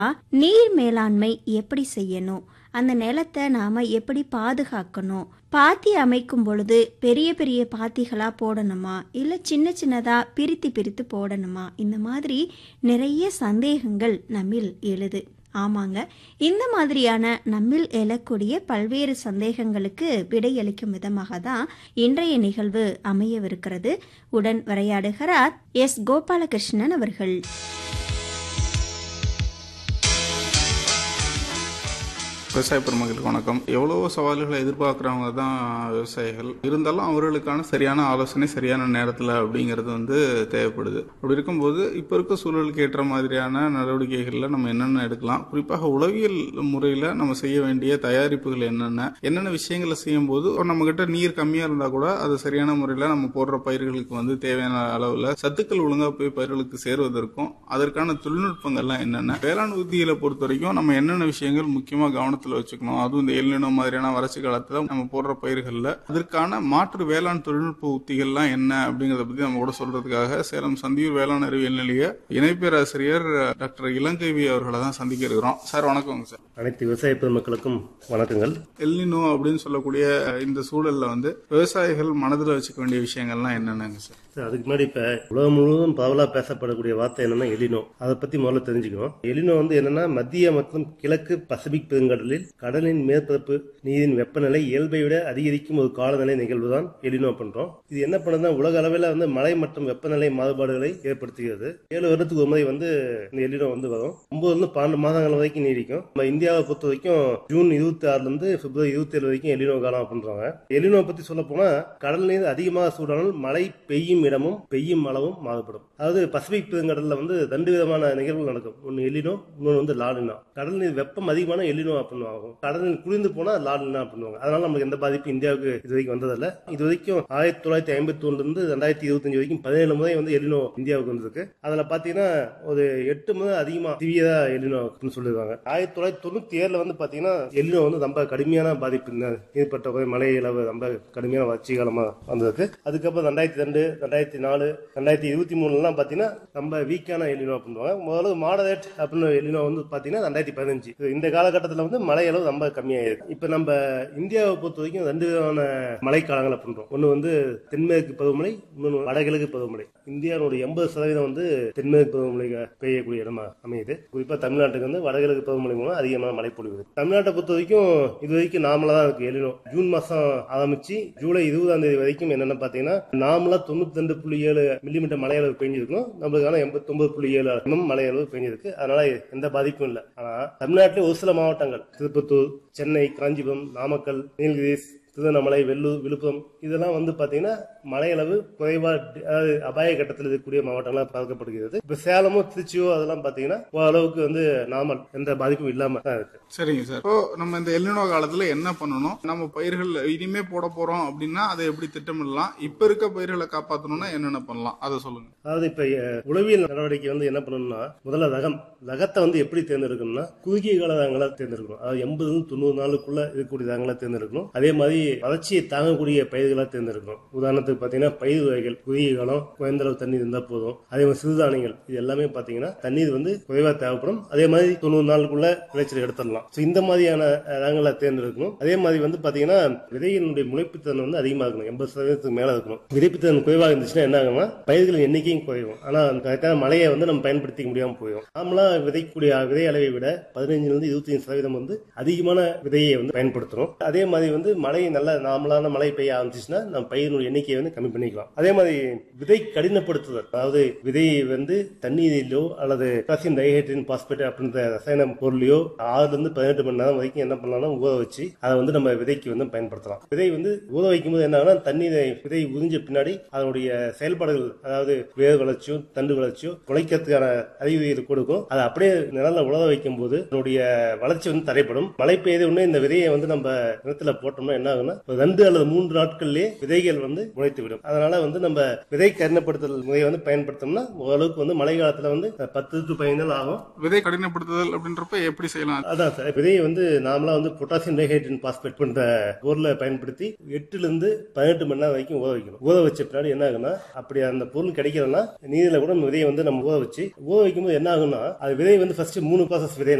நீர் மேலாண்மை எப்படி செய்யணும் அந்த நிலத்தை நாம எப்படி பாதுகாக்கணும் பாத்தி அமைக்கும் பொழுது பெரிய பெரிய பாத்திகளா போடணுமா இல்ல சின்ன சின்னதா பிரித்து பிரித்து போடணுமா இந்த மாதிரி நிறைய சந்தேகங்கள் நம்மில் எழுது ஆமாங்க இந்த மாதிரியான நம்மில் எழக்கூடிய பல்வேறு சந்தேகங்களுக்கு விடையளிக்கும் விதமாக தான் இன்றைய நிகழ்வு அமையவிருக்கிறது உடன் உரையாடுகிறார் எஸ் கோபாலகிருஷ்ணன் அவர்கள் விவசாய பெருமக்களுக்கு வணக்கம் எவ்வளவோ சவால்களை எதிர்பார்க்குறவங்க தான் விவசாயிகள் இருந்தாலும் அவர்களுக்கான சரியான ஆலோசனை சரியான நேரத்தில் அப்படிங்கிறது வந்து தேவைப்படுது அப்படி இருக்கும்போது இப்போ இருக்க சூழலுக்கு ஏற்ற மாதிரியான நடவடிக்கைகளில் நம்ம என்னென்ன எடுக்கலாம் குறிப்பாக உளவியல் முறையில் நம்ம செய்ய வேண்டிய தயாரிப்புகள் என்னென்ன என்னென்ன விஷயங்களை செய்யும்போது நம்ம கிட்ட நீர் கம்மியாக இருந்தால் கூட அது சரியான முறையில் நம்ம போடுற பயிர்களுக்கு வந்து தேவையான அளவில் சத்துக்கள் ஒழுங்காக போய் பயிர்களுக்கு சேருவதற்கும் அதற்கான தொழில்நுட்பங்கள்லாம் என்னென்ன வேளாண் உத்திகளை பொறுத்த வரைக்கும் நம்ம என்னென்ன விஷயங்கள் முக்கியமாக கவனத்தில் வச்சுக்கணும் அதுவும் இந்த எல்லினோ மாதிரியான வறட்சி காலத்தில் நம்ம போடுற பயிர்களில் அதற்கான மாற்று வேளாண் தொழில்நுட்ப உத்திகள்லாம் என்ன அப்படிங்கிறத பற்றி நம்ம கூட சொல்றதுக்காக சேலம் சந்தியூர் வேளாண் அறிவியல் நிலைய இணை பேராசிரியர் டாக்டர் இளங்கவி அவர்களை தான் சந்திக்க இருக்கிறோம் சார் வணக்கங்க சார் அனைத்து விவசாய பெருமக்களுக்கும் வணக்கங்கள் எல்லினோ அப்படின்னு சொல்லக்கூடிய இந்த சூழல்ல வந்து விவசாயிகள் மனதில் வச்சுக்க வேண்டிய விஷயங்கள்லாம் என்னென்னங்க சார் சார், அதுக்கு முன்னாடி இப்ப உலகம் முழுவதும் பரவலா பேசப்படக்கூடிய வார்த்தை என்னன்னா எலினோ அதை பத்தி முதல்ல தெரிஞ்சுக்கணும் எலினோ வந்து என்னன்னா மத்திய மற்றும் கிழக்கு பசிபிக் பெருங்கடலில் கடலின் மேற்பரப்பு நீரின் வெப்பநிலை இயல்பை விட அதிகரிக்கும் ஒரு காலநிலை நிகழ்வு தான் எலினோ பண்றோம் இது என்ன பண்ணுதுன்னா உலக அளவில் வந்து மழை மற்றும் வெப்பநிலை மாறுபாடுகளை ஏற்படுத்துகிறது ஏழு வருடத்துக்கு ஒரு முறை வந்து இந்த எலினோ வந்து வரும் ஒன்பதுல இருந்து பன்னெண்டு மாதங்கள் வரைக்கும் நீடிக்கும் நம்ம இந்தியாவை பொறுத்த வரைக்கும் ஜூன் இருபத்தி ஆறுல இருந்து பிப்ரவரி இருபத்தி ஏழு வரைக்கும் எலினோ காலம் பண்றாங்க எலினோ பத்தி சொல்ல போனா கடல் நீர் அதிகமாக சூடானால் மழை பெய்யும் இடமும் பெய்யும் அளவும் மாறுபடும் அதாவது பசிபிக் பெருங்கடல்ல வந்து ரெண்டு விதமான நிகழ்வுகள் நடக்கும் ஒன்னு எலினோ இன்னொன்று வந்து லாலினா கடல் நீர் வெப்பம் அதிகமான எலினோ அப்படின்னு ஆகும் கடல் நீர் குளிர்ந்து போனா லாலினா பண்ணுவாங்க அதனால நமக்கு எந்த பாதிப்பும் இந்தியாவுக்கு இது வரைக்கும் வந்ததில்ல இது வரைக்கும் ஆயிரத்தி தொள்ளாயிரத்தி ஐம்பத்தி ஒண்ணுல இருந்து ரெண்டாயிரத்தி இருபத்தஞ்சு வரைக்கும் பதினேழு முறை வந்து எலினோ இந்தியாவுக்கு வந்திருக்கு அதுல பாத்தீங்கன்னா ஒரு எட்டு முறை அதிகமா சிவியதா எலினோ அப்படின்னு சொல்லிருக்காங்க ஆயிரத்தி தொள்ளாயிரத்தி தொண்ணூத்தி ஏழுல வந்து பாத்தீங்கன்னா எலினோ வந்து ரொம்ப கடுமையான பாதிப்பு இந்த ஏற்பட்ட ஒரு மழை அளவு ரொம்ப கடுமையான வறட்சி காலமா வந்திருக்கு அதுக்கப்புறம் ரெண்டாயிரத்தி ரெண்டு ரெண்டாயிரத்தி நாலு ரெண்டாயிரத்தி இருபத்தி மூணுலாம் பாத்தீங்கன்னா ரொம்ப வீக்கான எலினோ பண்ணுவாங்க முதல்ல மாடரேட் அப்படின்னு எலினோ வந்து பாத்தீங்கன்னா ரெண்டாயிரத்தி பதினஞ்சு இந்த காலகட்டத்தில் வந்து மழை அளவு ரொம்ப கம்மியாயிருக்கு இப்ப நம்ம இந்தியாவை பொறுத்த வரைக்கும் ரெண்டு விதமான மழைக்காலங்களை பண்றோம் ஒன்னு வந்து தென்மேற்கு பருவமழை இன்னொன்று வடகிழக்கு பருவமழை இந்தியாவுடைய எண்பது சதவீதம் வந்து தென்மேற்கு பருவமழை பெய்யக்கூடிய இடமா அமையுது குறிப்பா தமிழ்நாட்டுக்கு வந்து வடகிழக்கு பருவமழை மூலம் அதிகமான மழை பொழிவுது தமிழ்நாட்டை பொறுத்த வரைக்கும் இது வரைக்கும் நாமளா தான் இருக்கு எலினோ ஜூன் மாசம் ஆரம்பிச்சு ஜூலை இருபதாம் தேதி வரைக்கும் என்னென்ன பாத்தீங்கன்னா நாமளா தொண்ணூத்தி ரெண்டு புள்ளி ஏழு மில்லிமீட்டர் மழை அளவு பெஞ்சிருக்கும் நம்மளுக்கான எண்பத்தி ஒன்பது புள்ளி ஏழு mm மழை அளவு பெஞ்சிருக்கு அதனால எந்த பாதிப்பும் இல்லை ஆனா தமிழ்நாட்டிலே ஒரு சில மாவட்டங்கள் திருப்பத்தூர் சென்னை காஞ்சிபுரம் நாமக்கல் நீலகிரிஸ் திருவண்ணாமலை வெள்ளூர் விழுப்புரம் இதெல்லாம் வந்து பாத்தீங்கன்னா மழையளவு குறைவா அதாவது அபாய கட்டத்தில் இருக்கக்கூடிய மாவட்டங்களா பார்க்கப்படுகிறது இப்ப சேலமோ திருச்சியோ அதெல்லாம் பாத்தீங்கன்னா ஓரளவுக்கு வந்து நாமல் எந்த பாதிப்பும் இல்லாம தான் இருக்கு சரிங்க சார் இப்போ நம்ம இந்த எல்லினோ காலத்துல என்ன பண்ணணும் நம்ம பயிர்கள் இனிமே போட போறோம் அப்படின்னா அதை எப்படி திட்டமிடலாம் இப்ப இருக்க பயிர்களை காப்பாற்றணும்னா என்னென்ன பண்ணலாம் அதை சொல்லுங்க அதாவது இப்ப அஹ், உளவியல் நடவடிக்கை வந்து என்ன பண்ணணும்னா முதல்ல ரகம் ரகத்தை வந்து எப்படி தேர்ந்தெடுக்கணும்னா குறுகிய கால ரகங்களா தேர்ந்தெடுக்கணும் அதாவது எண்பது இருந்து தொண்ணூறு நாளுக்குள்ள இருக்கக்கூடிய ரகங்களா தேர்ந்தெடுக்கணும் அதே மாதிரி வளர்ச்சியை தாங்கக்கூடிய பயிர்களா தேர்ந்தெடுக்கணும் உதாரணத்துக்கு பாத்தீங்கன்னா பயிர் வகைகள் குறுகிய காலம் குறைந்த அளவு தண்ணீர் இருந்தா போதும் அதே மாதிரி சிறுதானியங்கள் இது எல்லாமே பாத்தீங்கன்னா தண்ணீர் வந்து குறைவா தேவைப்படும் அதே மாதிரி தொண்ணூறு நாளுக்குள்ள விளைச்சல் எடுத்துடலாம் So, இந்த மாதிரியான அஹ், ரகங்களை தேர்ந்தெடுக்கணும் அதே மாதிரி வந்து பாத்தீங்கன்னா விதையினுடைய முளைப்புத்திறன் வந்து அதிகமா இருக்கணும் எண்பது சதவீதத்துக்கு மேல இருக்கணும் விதைப்புத்திறன் குறைவாக இருந்துச்சுன்னா என்ன ஆகும்னா பயிர்களின் எண்ணிக்கையும் குறையும் ஆனா அந்த கரெக்டான மழையை வந்து நம்ம பயன்படுத்திக்க முடியாம போயிடும் நாமளா விதைக்கக்கூடிய விதை அளவை விட பதினஞ்சுல இருந்து இருபத்தி சதவீதம் வந்து அதிகமான விதையை வந்து பயன்படுத்தணும் அதே மாதிரி வந்து மழை நல்ல நார்மலான மழை பெய்ய ஆரம்பிச்சுன்னா நம்ம பயிரினுடைய எண்ணிக்கையை வந்து கம்மி பண்ணிக்கலாம் அதே மாதிரி விதை கடினப்படுத்துதல் அதாவது விதையை வந்து தண்ணீரிலோ அல்லது கால்சியம் டைஹைட்ரின் பாஸ்பேட் அப்படின்ற ரசாயன பொருளையோ ஆறுல இருந்து பதினெட்டு மணி நேரம் வரைக்கும் என்ன பண்ணலாம்னா ஊற வச்சு அதை வந்து நம்ம விதைக்கு வந்து பயன்படுத்தலாம் விதை வந்து ஊற வைக்கும் போது என்ன ஆகும்னா தண்ணீரை விதை உறிஞ்ச பின்னாடி அதனுடைய செயல்பாடுகள் அதாவது வேர் வளர்ச்சியோ தண்டு வளர்ச்சியோ குலைக்கிறதுக்கான அறிகுறிகள் கொடுக்கும் அதை அப்படியே நிழல்ல உலர வைக்கும் போது அதனுடைய வளர்ச்சி வந்து தடைப்படும் மழை பெய்த உடனே இந்த விதையை வந்து நம்ம நிலத்துல போட்டோம்னா என்ன ஆகும்னா ஆகும்னா ஒரு ரெண்டு அல்லது மூன்று நாட்கள்லயே விதைகள் வந்து முளைத்து விடும் அதனால வந்து நம்ம விதை கடினப்படுத்துதல் முறையை வந்து பயன்படுத்தோம்னா ஓரளவுக்கு வந்து மழை காலத்துல வந்து பத்து டு பதினஞ்சு நாள் ஆகும் விதை கடினப்படுத்துதல் அப்படின்றப்ப எப்படி செய்யலாம் அதான் சார் விதையை வந்து நாமளா வந்து பொட்டாசியம் டைஹைட்ரேட் பாஸ்பேட் பண்ற பொருளை பயன்படுத்தி எட்டுல இருந்து பதினெட்டு மணி நேரம் வரைக்கும் ஊற வைக்கணும் ஊற வச்ச பின்னாடி என்ன ஆகும்னா அப்படி அந்த பொருள் கிடைக்கலன்னா நீரில் கூட நம்ம விதையை வந்து நம்ம ஊற வச்சு ஊற வைக்கும்போது என்ன ஆகும்னா அது விதை வந்து ஃபர்ஸ்ட் மூணு ப்ராசஸ் விதை